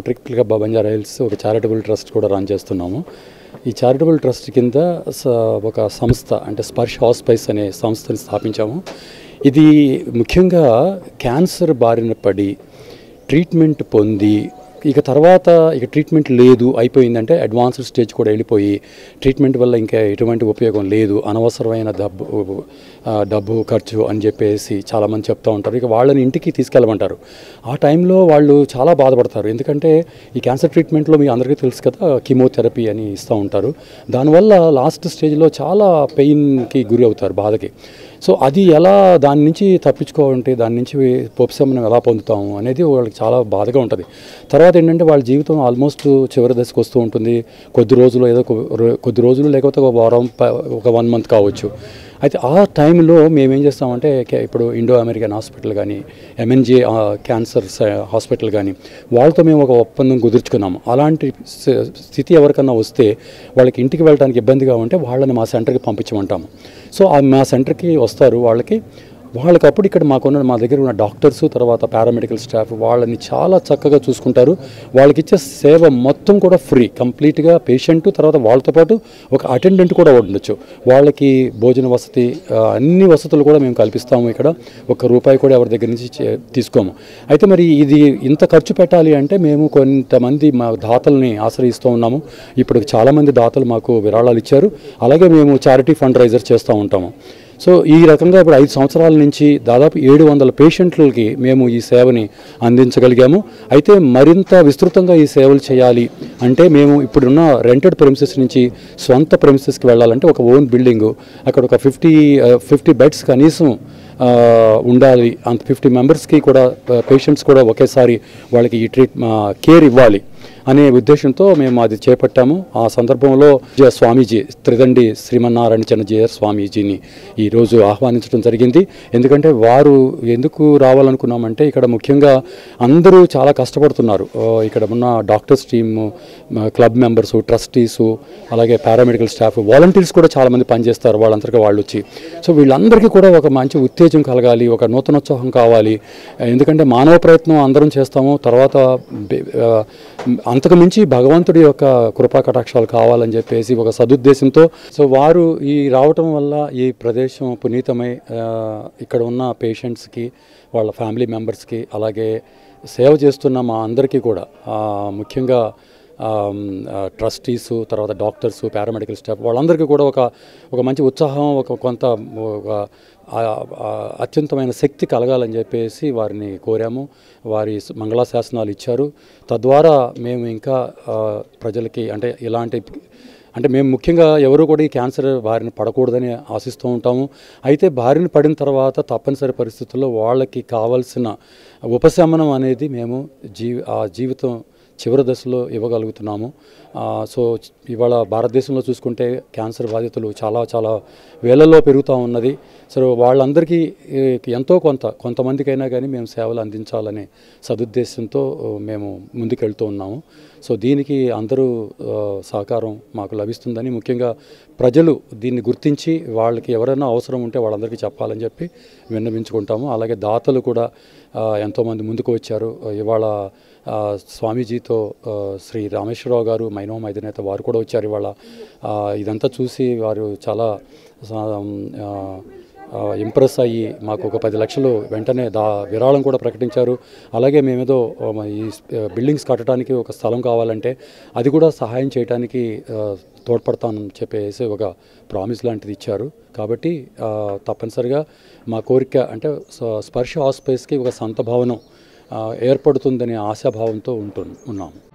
rotary Club Banjara Hills ఒక charitable trust కూడా run చేస్తున్నాము ఈ చారిటబుల్ ట్రస్ట్ కింద స- ఒక సంస్థ అంటే స్పర్శ హాస్పైస్ అనే సంస్థని స్థాపించాము ఇది ముఖ్యంగా క్యాన్సర్ బారిన పడి ట్రీట్మెంట్ పొంది ఇక తర్వాత ఇక ట్రీట్మెంట్ లేదు అయిపోయిందంటే అడ్వాన్స్డ్ స్టేజ్ కూడా వెళ్ళిపోయి ట్రీట్మెంట్ వల్ల ఇంకా ఎటువంటి ఉపయోగం లేదు అనవసరమైన డబ్బు ఆ, డబ్బు ఖర్చు అని చెప్పేసి చాలామంది చెప్తూ ఉంటారు ఇక వాళ్ళని ఇంటికి తీసుకెళ్ళమంటారు ఆ టైంలో వాళ్ళు చాలా బాధపడతారు ఎందుకంటే ఈ క్యాన్సర్ ట్రీట్మెంట్లో మీ అందరికీ తెలుసు కదా కీమోథెరపీ అని ఇస్తూ ఉంటారు దానివల్ల లాస్ట్ స్టేజ్లో చాలా పెయిన్కి గురి అవుతారు బాధకి సో అది ఎలా దాని నుంచి తప్పించుకోవాలంటే దాని నుంచి ఉపశమనం ఎలా పొందుతాము అనేది వాళ్ళకి చాలా బాధగా ఉంటుంది తర్వాత ఏంటంటే వాళ్ళ జీవితం ఆల్మోస్ట్ చివరి దశకు వస్తూ ఉంటుంది కొద్ది రోజులు ఏదో ఒక రో- కొద్ది రోజులు లేకపోతే ఒక వారం ప- ఒక వన్ మంత్ కావచ్చు అయితే ఆ టైంలో మేము ఏం చేస్తామంటే కే- ఇప్పుడు ఇండో అమెరికన్ హాస్పిటల్ కానీ ఎంఎన్జే క్యాన్సర్ స- హాస్పిటల్ కానీ వాళ్ళతో మేము ఒక ఒప్పందం కుదుర్చుకున్నాము అలాంటి స- స్థితి ఎవరికన్నా వస్తే వాళ్ళకి ఇంటికి వెళ్ళడానికి ఇబ్బందిగా ఉంటే వాళ్ళని మా సెంటర్కి పంపించమంటాము సో ఆ మా సెంటర్కి వస్తారు వాళ్ళకి వాళ్ళకి అప్పుడు ఇక్కడ మాకున్న మా దగ్గర ఉన్న డాక్టర్స్ తర్వాత పారామెడికల్ స్టాఫ్ వాళ్ళని చాలా చక్కగా చూసుకుంటారు వాళ్ళకి ఇచ్చే సేవ మొత్తం కూడా ఫ్రీ కంప్లీట్గా పేషెంట్ తర్వాత వాళ్ళతో పాటు ఒక అటెండెంట్ కూడా ఉండొచ్చు వాళ్ళకి భోజన వసతి ఆ, అన్ని వసతులు కూడా మేము కల్పిస్తాము ఇక్కడ ఒక్క రూపాయి కూడా ఎవరి దగ్గర నుంచి చే- తీసుకోము అయితే మరి ఇది ఇంత ఖర్చు పెట్టాలి అంటే మేము కొంతమంది మా దాతల్ని ఆశ్రయిస్తూ ఉన్నాము ఇప్పుడు చాలామంది దాతలు మాకు విరాళాలు ఇచ్చారు అలాగే మేము చారిటీ ఫండ్ రైజర్ చేస్తూ ఉంటాము సో ఈ రకంగా ఇప్పుడు ఐదు సంవత్సరాల నుంచి దాదాపు ఏడు వందల పేషెంట్లకి మేము ఈ సేవని అందించగలిగాము అయితే మరింత విస్తృతంగా ఈ సేవలు చేయాలి అంటే మేము ఇప్పుడున్న రెంటెడ్ ప్రెమిసెస్ నుంచి సొంత ప్రెమిసెస్కి వెళ్ళాలంటే ఒక ఓన్ బిల్డింగు అక్కడ ఒక ఫిఫ్టీ ఫిఫ్టీ బెడ్స్ కనీసం ఆ, ఉండాలి అంత ఫిఫ్టీ మెంబర్స్కి కూడా పేషెంట్స్ కూడా ఒకేసారి వాళ్ళకి ఈ ట్రీట్ కేర్ ఇవ్వాలి అనే ఉద్దేశంతో మేము అది చేపట్టాము ఆ సందర్భంలో జయ స్వామీజీ త్రిదండి శ్రీమన్నారాయణ చంద్రజయ స్వామీజీని ఈరోజు ఆహ్వానించడం జరిగింది ఎందుకంటే వారు ఎందుకు రావాలనుకున్నామంటే ఇక్కడ ముఖ్యంగా అందరూ చాలా కష్టపడుతున్నారు ఆ, ఇక్కడ ఉన్న doctors team club members trustees అలాగే పారామెడికల్ స్టాఫ్ వాలంటీర్స్ కూడా చాలామంది పనిచేస్తారు వాళ్ళంతటిగా వాళ్ళు వచ్చి సో వీళ్ళందరికీ కూడా ఒక మంచి ఉత్తేజం కలగాలి ఒక నూతనోత్సాహం కావాలి ఎందుకంటే మానవ ప్రయత్నం అందరం చేస్తాము తర్వాత బె- ఆ, అంతకు మించి భగవంతుడి యొక్క కృపా కటాక్షాలు కావాలని చెప్పేసి ఒక సదుద్దేశంతో సో వారు ఈ రావటం వల్ల ఈ ప్రదేశం పునీతమై ఆ, ఇక్కడ ఉన్న పేషెంట్స్కి వాళ్ళ ఫ్యామిలీ మెంబర్స్కి అలాగే సేవ చేస్తున్న మా అందరికీ కూడా ఆ, ముఖ్యంగా ట్రస్టీస్ తర్వాత డాక్టర్స్ పారామెడికల్ స్టాఫ్ వాళ్ళందరికీ కూడా ఒక ఒక మంచి ఉత్సాహం ఒక కొంత ఒక ఆ, ఆ, అత్యంతమైన శక్తి కలగాలని చెప్పేసి వారిని కోరాము వారి స- మంగళాశాసనాలు ఇచ్చారు తద్వారా మేము ఇంకా ఆ, ప్రజలకి అంటే ఇలాంటి అంటే మేము ముఖ్యంగా ఎవరు కూడా ఈ క్యాన్సర్ బారిన పడకూడదని ఆశిస్తూ ఉంటాము అయితే బారిన పడిన తర్వాత తప్పనిసరి పరిస్థితుల్లో వాళ్ళకి కావాల్సిన ఉపశమనం అనేది మేము జీ ఆ జీవితం చివరి దశలో ఇవ్వగలుగుతున్నాము ఆ, సో ఇవాళ భారతదేశంలో చూసుకుంటే క్యాన్సర్ బాధితులు చాలా చాలా వేలల్లో పెరుగుతూ ఉన్నది సో వాళ్ళందరికీ ఏ, ఎంతో కొంత కొంతమందికైనా కానీ మేము సేవలు అందించాలనే సదుద్దేశంతో ఓ, మేము ముందుకెళ్తూ ఉన్నాము సో దీనికి అందరూ ఆ, సహకారం మాకు లభిస్తుందని ముఖ్యంగా ప్రజలు దీన్ని గుర్తించి వాళ్ళకి ఎవరైనా అవసరం ఉంటే వాళ్ళందరికీ చెప్పాలని చెప్పి విన్నవించుకుంటాము అలాగే దాతలు కూడా ఆ, ఎంతోమంది ముందుకు వచ్చారు ఇవాళ ఆ, స్వామీజీతో ఆ, శ్రీ రామేశ్వరరావు గారు మైనోం అధినేత వారు కూడా వచ్చారు ఇవాళ ఆ, ఇదంతా చూసి వారు చాలా ఆ, ఆ, ఇంప్రెస్ అయ్యి మాకు ఒక పది లక్షలు వెంటనే దా విరాళం కూడా ప్రకటించారు అలాగే మేమేదో ఆ, మ- ఈ స్- ఆ, బిల్డింగ్స్ కట్టడానికి ఒక స్థలం కావాలంటే అది కూడా సహాయం చేయడానికి ఆ, తోడ్పడతానని చెప్పేసి ఒక ప్రామిస్ లాంటిది ఇచ్చారు కాబట్టి ఆ, తప్పనిసరిగా మా కోరిక అంటే స- స్పర్శ హాస్పేస్కి ఒక సంత భవనం ఆ, ఏర్పడుతుందనే ఆశాభావంతో ఉంటు ఉన్నాము